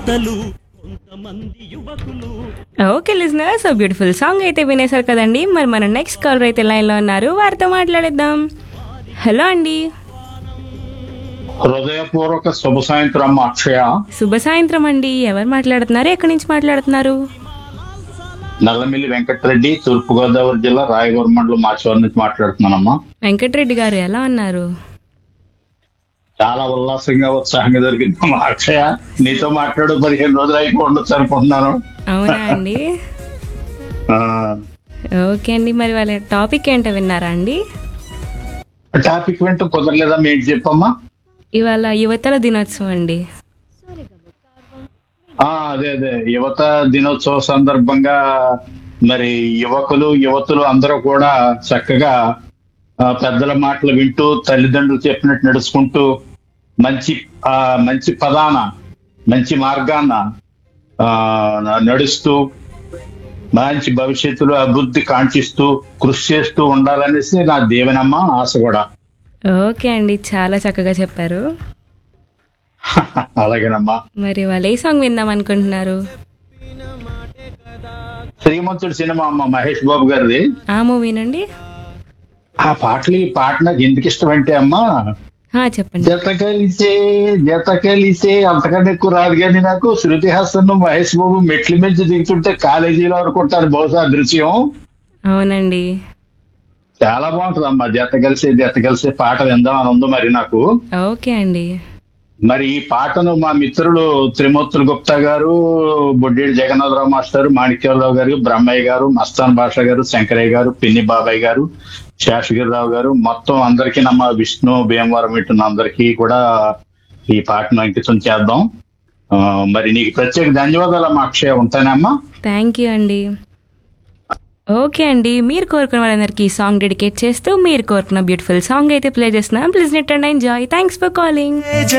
తలు కొంతమంది యువకులు okay listener so beautiful song అయితే వినేశారు కదండి మరి మన నెక్స్ట్ కాలర్ అయితే లైన్లో ఉన్నారు వారితో మాట్లాడేద్దాం హలో అండి హృదయపూర్వక శుభ సాయంత్రం అక్షయ శుభ సాయంత్రం అండి ఎవరు మాట్లాడుతున్నారు ఎక్కడి నుంచి మాట్లాడుతున్నారు నల్లమిల్లి వెంకటరెడ్డి తూర్పుగోదావరి జిల్లా రాయవరం మండలం మాచవరం నుంచి మాట్లాడుతున్నానమ్మా వెంకటరెడ్డి గారు ఎలా ఉన్నారు చాలా ఉల్లాసంగా ఉత్సాహంగా జరిగిందమ్మా అక్షయ నీతో మాట్లాడు పదిహేను రోజులు అయిపో ఉండొచ్చు అనుకుంటున్నాను అవునా అండి ఆ, ఓకే అండి మరి వాళ్ళ టాపిక్ ఏంటో విన్నారా అండి టాపిక్ వింటూ కుదరలేదా ఏంటి చెప్పమ్మా ఇవాళ యువతల దినోత్సవం అండి ఆ అదే అదే యువత దినోత్సవ సందర్భంగా మరి యువకులు యువతులు అందరూ కూడా చక్కగా ఆ, పెద్దల మాటలు వింటూ తల్లిదండ్రులు చెప్పినట్టు నడుచుకుంటూ మంచి ఆ మంచి పదాన మంచి మార్గాన ఆ నడుస్తూ మంచి భవిష్యత్తులో అభివృద్ధి కాంక్షిస్తూ కృషి చేస్తూ ఉండాలనేసి నా దేవనమ్మ ఆశ కూడా ఓకే అండి చాలా చక్కగా చెప్పారు అలాగేనమ్మా మరి వాళ్ళు ఏ సాంగ్ విందాం అనుకుంటున్నారు శ్రీమంతుడు సినిమా అమ్మ మహేష్ బాబు గారిది ఆ మూవీ నుండి ఆ పాటలు ఈ పాట నాకు ఎందుకు ఇష్టం అంటే అమ్మా ఆ, చెప్పండి జత కలిసే జత కలిసే అంతకన్నా ఎక్కువ రాదు కానీ నాకు శృతి హాసన్ మహేష్ బాబు మెట్ల మించి దిగుతుంటే కాలేజీలో అనుకుంటాను బహుశా ఆ దృశ్యం అవునండి చాలా బాగుంటుంది అమ్మా జత కలిసే జత కలిసే పాట విందాం అని ఉంది మరి నాకు ఓకే అండి మరి ఈ పాటను మా మిత్రులు త్రిమూర్తులు గుప్తా గారు బొడ్డేడి జగన్నాథరావు మాస్టర్ మాణిక్యరావు గారు బ్రహ్మయ్య గారు మస్తాన్ భాష గారు శంకరయ్య గారు పిన్ని బాబాయ్ గారు శేషగిరిరావు గారు మొత్తం అందరికీ నమ్మ విష్ణు భీమవరం వింటున్న అందరికీ కూడా ఈ పాటను అంకితం చేద్దాం ఆ, మరి నీకు ప్రత్యేక ధన్యవాదాలు అమ్మా అక్షయ ఉంటానమ్మా థ్యాంక్ యూ అండి ఓకే అండి మీరు కోరుకున్న వాళ్ళందరికీ ఈ సాంగ్ డెడికేట్ చేస్తూ మీరు కోరుకున్న బ్యూటిఫుల్ సాంగ్ అయితే ప్లే చేస్తున్నాం please net and enjoy thanks for calling